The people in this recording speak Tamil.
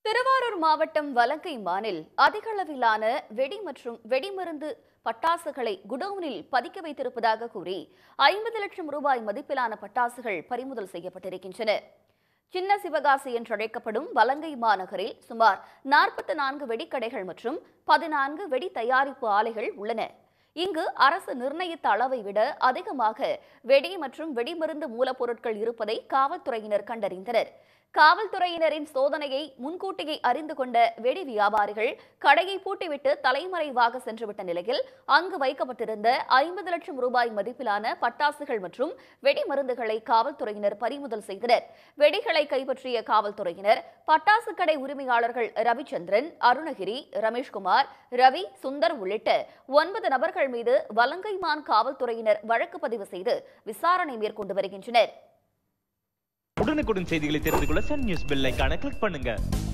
திருவாரூர் மாவட்டம் வலங்கைமானில் அதிக அளவிலான வெடி மற்றும் வெடிமருந்து பட்டாசுகளை குடோனில் பதுக்கி வைத்திருப்பதாக கூறி ஐம்பது லட்சம் ரூபாய் மதிப்பிலான பட்டாசுகள் பறிமுதல் செய்யப்பட்டிருக்கின்றன சின்ன சிவகாசி என்றழைக்கப்படும் வலங்கை மாநகரில் சுமார் நாற்பத்தி நான்கு வெடிக்கடைகள் மற்றும் பதினான்கு வெடி தயாரிப்பு ஆலைகள் உள்ளன இங்கு அரசு நிர்ணயித்த அளவை விட அதிகமாக வெடி மற்றும் வெடிமருந்து மூலப்பொருட்கள் இருப்பதை காவல்துறையினர் கண்டறிந்தனர் காவல்துறையினரின் சோதனையை முன்கூட்டியே அறிந்து கொண்ட வெடி வியாபாரிகள் கடையை பூட்டிவிட்டு தலைமறைவாக சென்றுவிட்ட நிலையில் அங்கு வைக்கப்பட்டிருந்த ஐம்பது லட்சம் ரூபாய் மதிப்பிலான பட்டாசுகள் மற்றும் வெடிமருந்துகளை காவல்துறையினர் பறிமுதல் செய்தனர் வெடிகளை கைப்பற்றிய காவல்துறையினர் பட்டாசு கடை உரிமையாளர்கள் ரவிச்சந்திரன் அருணகிரி ரமேஷ்குமார் ரவி சுந்தர் உள்ளிட்ட ஒன்பது நபர்கள் மீது வலங்கைமான் காவல்துறையினர் வழக்கு பதிவு செய்து விசாரணை மேற்கொண்டு வருகின்றனர் உடனுக்குடன் செய்திகளை தெரிந்து கொள்ள சன் நியூஸ் பெல் ஐகானை கிளிக் பண்ணுங்க